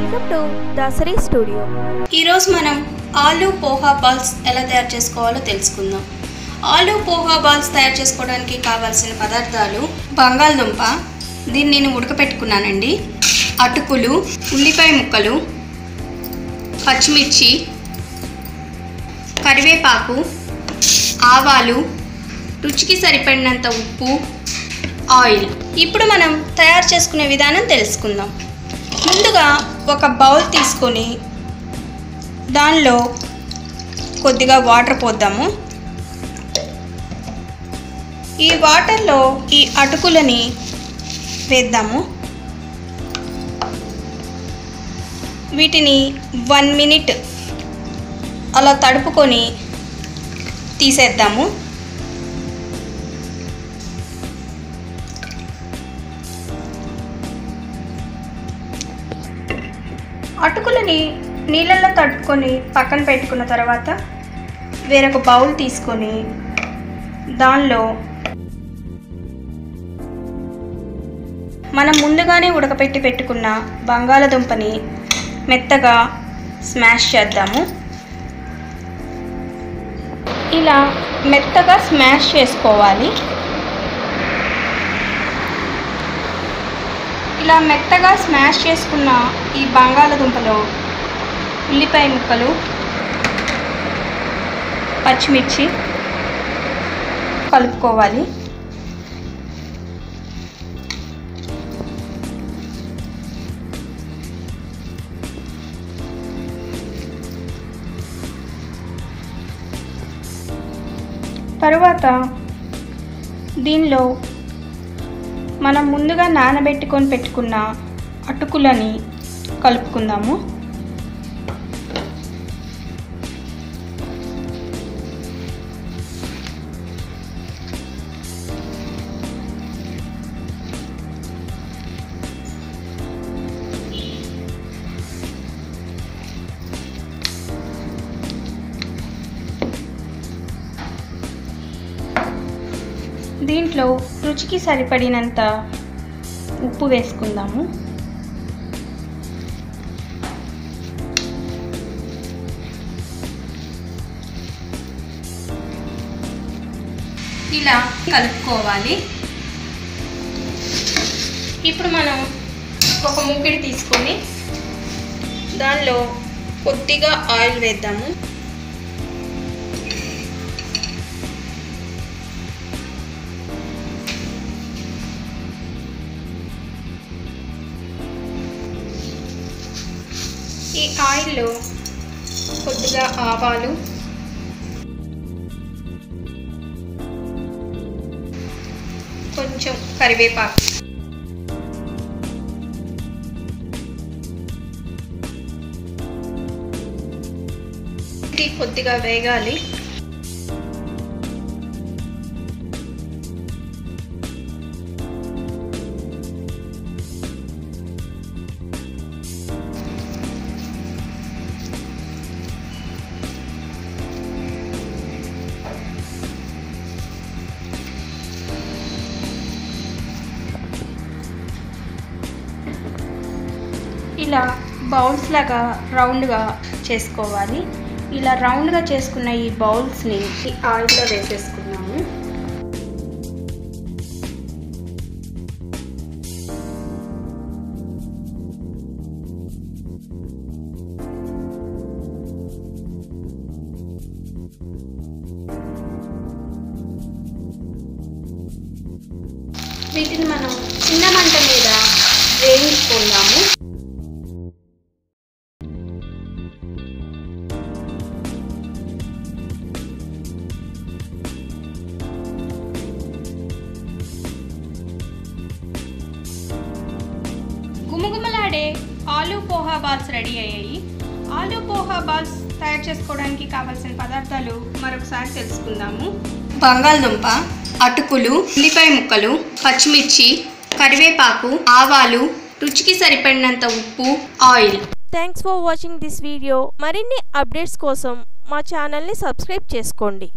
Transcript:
welcome to Dasari studio ఈరోజు మనం ఆలు పోహా బాల్స్ ఎలా తయారు చేసుకోవాలో తెలుసుకుందాం ఆలు పోహా బాల్స్ తయారు చేసుకోవడానికి కావాల్సిన పదార్థాలు బంగాళదుంప దీన్ని నేను ఉడకపెట్టుకున్నానండి అటుకులు ఉల్లిపాయ ముక్కలు పచ్చిమిర్చి కరివేపాకు ఆవాలు రుచికి సరిపడినంత ఉప్పు ఆయిల్ ఇప్పుడు మనం తయారు చేసుకునే విధానం తెలుసుకుందాం ముందుగా ఒక బౌల్ తీసుకొని దానిలో కొద్దిగా వాటర్ పోద్దాము ఈ వాటర్లో ఈ అటుకులని వేద్దాము వీటిని వన్ మినిట్ అలా తడుపుకొని తీసేద్దాము అటుకులని నీళ్ళల్లో తడుపుకొని పక్కన పెట్టుకున్న తర్వాత వేరొక బౌల్ తీసుకొని దానిలో మనం ముందుగానే ఉడకపెట్టి పెట్టుకున్న బంగాళదుంపని మెత్తగా స్మాష్ చేద్దాము ఇలా మెత్తగా స్మాష్ చేసుకోవాలి ఇలా మెత్తగా స్మాష్ చేసుకున్న ఈ బంగాళదుంపలో ఉల్లిపాయ ముక్కలు పచ్చిమిర్చి కలుపుకోవాలి తరువాత దీనిలో మనం ముందుగా నానబెట్టుకొని పెట్టుకున్న అటుకులని కలుపుకుందాము దీంట్లో రుచికి సరిపడినంత ఉప్పు వేసుకుందాము ఇలా కలుపుకోవాలి ఇప్పుడు మనం ఒక ముగ్గిడి తీసుకొని దానిలో కొద్దిగా ఆయిల్ వేద్దాము ఈ ఆయిల్లో కొద్దిగా ఆవాలు కొంచెం కరివేపాకు ఇది కొద్దిగా వేగాలి ఇలా బౌల్స్ లాగా రౌండ్గా చేసుకోవాలి ఇలా రౌండ్గా చేసుకున్న ఈ బౌల్స్ని ఈ ఆయిల్లో వేసేసుకున్నాము వీటిని మనం చిన్న మంట మీద వేయించుకుందాము గుమగుమలాడే ఆలు పోహా బాల్స్ రెడీ అయ్యాయి ఆలు పోహా బాల్స్ తయారు చేసుకోవడానికి కావాల్సిన పదార్థాలు మరొకసారి తెలుసుకుందాము బంగాళదుంప అటుకులు ఉల్లిపాయ ముక్కలు పచ్చిమిర్చి కరివేపాకు ఆవాలు రుచికి సరిపడినంత ఉప్పు oil thanks for watching this video మరిన్ని అప్డేట్స్ కోసం మా ఛానల్ని సబ్స్క్రైబ్ చేసుకోండి